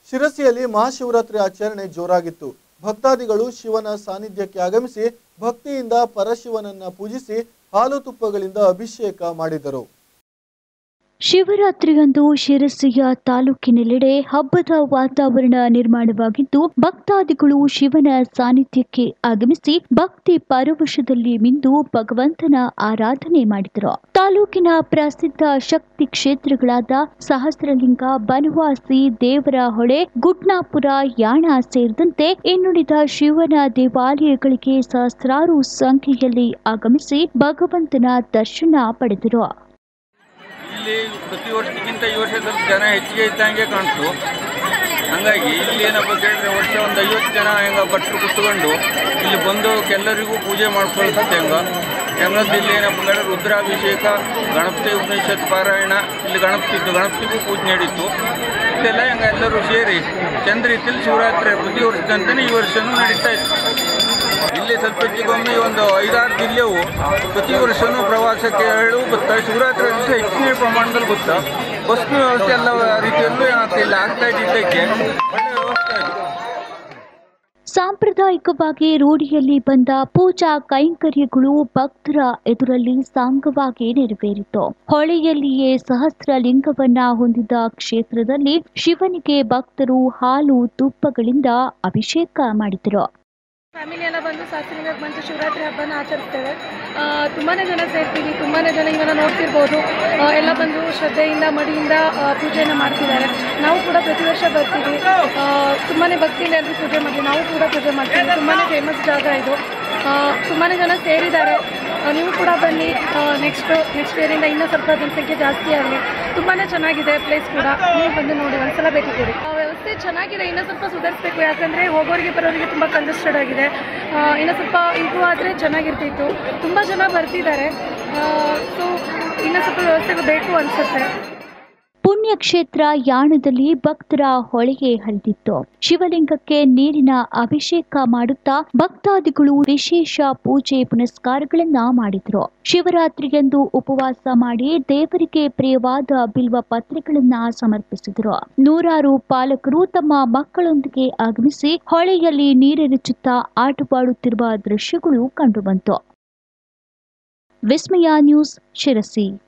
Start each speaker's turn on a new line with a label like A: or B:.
A: ಶಿರಸಿಯಲ್ಲಿ ಮಹಾಶಿವರಾತ್ರಿ ಆಚರಣೆ ಜೋರಾಗಿತ್ತು ಭಕ್ತಾದಿಗಳು ಶಿವನ ಸಾನ್ನಿಧ್ಯಕ್ಕೆ ಆಗಮಿಸಿ ಭಕ್ತಿಯಿಂದ ಪರಶಿವನನ್ನ ಪೂಜಿಸಿ ಹಾಲು ತುಪ್ಪಗಳಿಂದ ಅಭಿಷೇಕ ಮಾಡಿದರು
B: ಶಿವರಾತ್ರಿಯಂದು ಶಿರಸಿಯ ತಾಲೂಕಿನೆಲ್ಲೆಡೆ ಹಬ್ಬದ ವಾತಾವರಣ ನಿರ್ಮಾಣವಾಗಿದ್ದು ಭಕ್ತಾದಿಗಳು ಶಿವನ ಸಾನ್ನಿಧ್ಯಕ್ಕೆ ಆಗಮಿಸಿ ಭಕ್ತಿ ಪರವಶದಲ್ಲಿ ಮಿಂದು ಭಗವಂತನ ಆರಾಧನೆ ಮಾಡಿದರು ತಾಲೂಕಿನ ಪ್ರಸಿದ್ಧ ಶಕ್ತಿ ಕ್ಷೇತ್ರಗಳಾದ ಸಹಸ್ರಲಿಂಗ ಬನವಾಸಿ ದೇವರ ಹೊಳೆ ಗುಡ್ನಾಪುರ ಯಾಣ ಸೇರಿದಂತೆ ಇನ್ನುಳಿದ ಶಿವನ ದೇವಾಲಯಗಳಿಗೆ ಸಹಸ್ರಾರು ಸಂಖ್ಯೆಯಲ್ಲಿ ಆಗಮಿಸಿ ಭಗವಂತನ ದರ್ಶನ ಪಡೆದರು
C: ಇಲ್ಲಿ ಪ್ರತಿ ವರ್ಷಕ್ಕಿಂತ ಈ ವರ್ಷ ಸ್ವಲ್ಪ ಜನ ಹೆಚ್ಚಿಗೆ ಇದ್ದಂಗೆ ಕಾಣ್ತು ಹಂಗಾಗಿ ಇಲ್ಲಿ ಏನಪ್ಪ ಕೇಳಿದ್ರೆ ವರ್ಷ ಒಂದು ಐವತ್ತು ಜನ ಹೆಂಗ ಭಟ್ರು ಕುತ್ಕೊಂಡು ಇಲ್ಲಿ ಬಂದು ಎಲ್ಲರಿಗೂ ಪೂಜೆ ಮಾಡ್ಕೊಳ್ತದೆ ಹೆಂಗ ಹೆಂಗಂತ ಇಲ್ಲಿ ಏನಪ್ಪ ಕೇಳಿದ್ರೆ ರುದ್ರಾಭಿಷೇಕ ಗಣಪತಿ ಉಪನಿಷತ್ ಪಾರಾಯಣ ಇಲ್ಲಿ ಗಣಪತಿದ್ದು ಗಣಪತಿಗೂ ಪೂಜೆ ನಡೀತು ಇದೆಲ್ಲ ಹೆಂಗ ಎಲ್ಲರೂ ಸೇರಿ ಚಂದ ರೀತಿಯಲ್ಲಿ ಶಿವರಾತ್ರಿ ಪ್ರತಿ ವರ್ಷದಂತೆಯೇ ಈ ವರ್ಷನೂ ನಡೀತಾ ಇತ್ತು ಇಲ್ಲಿ ಸ್ವಲ್ಪ ಹೆಚ್ಚಿಗೊಮ್ಮೆ ಒಂದು ಐದಾರು ಜಿಲ್ಲೆವು ಪ್ರತಿ ವರ್ಷನೂ ಪ್ರವಾಸಕ್ಕೆ ಹೇಳು ಗೊತ್ತಾ ಶಿವರಾತ್ರಿ ದಿವಸ ಹೆಚ್ಚಿನ ಪ್ರಮಾಣದಲ್ಲಿ ಗೊತ್ತಾ ಬಸ್ನ ವ್ಯವಸ್ಥೆ ಎಲ್ಲ ರೀತಿಯಲ್ಲೂ ಏನಾಗ್ತಾ ಇಲ್ಲ ಆಗ್ತಾ ಇದ್ದಿದ್ದಕ್ಕೆ ಒಳ್ಳೆ ವ್ಯವಸ್ಥೆ ಆಗಿದೆ
B: ಸಾಂಪ್ರದಾಯಿಕವಾಗಿ ರೂಢಿಯಲ್ಲಿ ಬಂದ ಪೂಜಾ ಕೈಂಕರ್ಯಗಳು ಭಕ್ತರ ಎದುರಲ್ಲಿ ಸಾಂಗವಾಗಿ ನೆರವೇರಿತು ಹೊಳೆಯಲ್ಲಿಯೇ ಸಹಸ್ರ ಲಿಂಗವನ್ನ ಹೊಂದಿದ ಕ್ಷೇತ್ರದಲ್ಲಿ ಶಿವನಿಗೆ ಭಕ್ತರು ಹಾಲು ತುಪ್ಪಗಳಿಂದ ಅಭಿಷೇಕ ಮಾಡಿದರು
D: ಫ್ಯಾಮಿಲಿ ಎಲ್ಲ ಬಂದು ಶಾಸ್ತ್ರೀಯವಾಗಿ ಬಂದು ಶಿವರಾತ್ರಿ ಹಬ್ಬನ ಆಚರಿಸ್ತೇವೆ ತುಂಬಾ ಜನ ಸೇರ್ತೀವಿ ತುಂಬಾ ಜನ ಇವಾಗ ನೋಡ್ತಿರ್ಬೋದು ಆ, ಎಲ್ಲ ಬಂದು ಶ್ರದ್ಧೆಯಿಂದ ಮಡಿಯಿಂದ ಆ, ಪೂಜೆಯನ್ನು ಮಾಡ್ತಿದ್ದಾರೆ ನಾವು ಕೂಡ ಪ್ರತಿ ವರ್ಷ ಬರ್ತೀವಿ ತುಂಬಾ ಭಕ್ತಿಯಿಂದ ಎಲ್ಲರೂ ಪೂಜೆ ಮಾಡ್ತೀವಿ ನಾವು ಕೂಡ ಪೂಜೆ ಮಾಡ್ತೀವಿ ತುಂಬಾ ಫೇಮಸ್ ಜಾಗ ಇದು ತುಂಬಾ ಜನ ಸೇರಿದ್ದಾರೆ ಆ, ನೀವು ಕೂಡ ಬನ್ನಿ ನೆಕ್ಸ್ಟ್ ನೆಕ್ಸ್ಟ್ ಇಯರಿಂದ ಇನ್ನೂ ಸ್ವಲ್ಪ ಜನಸಂಖ್ಯೆ ಜಾಸ್ತಿ ಆಗಲಿ ತುಂಬಾ ಚೆನ್ನಾಗಿದೆ ಪ್ಲೇಸ್ ಕೂಡ ನೀವು ಬಂದು ನೋಡಿ ಒಂದ್ಸಲ ಭೇಟಿ ಕೊಡಿ ಆ, ವ್ಯವಸ್ಥೆ ಚೆನ್ನಾಗಿದೆ ಇನ್ನೂ ಸ್ವಲ್ಪ ಸುಧಾರಿಸಬೇಕು ಯಾಕಂದರೆ ಹೋಗೋರಿಗೆ ಬರೋರಿಗೆ ತುಂಬ ಕಂಜೆಸ್ಟೆಡ್ ಆಗಿದೆ ಆ, ಇನ್ನೂ ಸ್ವಲ್ಪ ಇಂಪ್ರೂವ್ ಆದರೆ ಚೆನ್ನಾಗಿರ್ತಿತ್ತು ತುಂಬ ಜನ ಬರ್ತಿದ್ದಾರೆ ಸೊ ಇನ್ನೂ ಸ್ವಲ್ಪ ವ್ಯವಸ್ಥೆ ಬೇಕು ಅನಿಸುತ್ತೆ
B: ಪುಣ್ಯಕ್ಷೇತ್ರ ಯಾಣದಲ್ಲಿ ಭಕ್ತರ ಹೊಳೆಗೆ ಹರಿದಿತ್ತು ಶಿವಲಿಂಗಕ್ಕೆ ನೀರಿನ ಅಭಿಷೇಕ ಮಾಡುತ್ತಾ ಭಕ್ತಾದಿಗಳು ವಿಶೇಷ ಪೂಜೆ ಪುನಸ್ಕಾರಗಳನ್ನ ಮಾಡಿದ್ರು ಶಿವರಾತ್ರಿಯಂದು ಉಪವಾಸ ಮಾಡಿ ದೇವರಿಗೆ ಪ್ರಿಯವಾದ ಬಿಲ್ವ ಪತ್ರೆಗಳನ್ನ ಸಮರ್ಪಿಸಿದರು ನೂರಾರು ಪಾಲಕರು ತಮ್ಮ ಮಕ್ಕಳೊಂದಿಗೆ ಆಗಮಿಸಿ ಹೊಳೆಯಲ್ಲಿ ನೀರೆರಚುತ್ತಾ ಆಟವಾಡುತ್ತಿರುವ ದೃಶ್ಯಗಳು ಕಂಡುಬಂತು ವಿಸ್ಮಯ ನ್ಯೂಸ್ ಶಿರಸಿ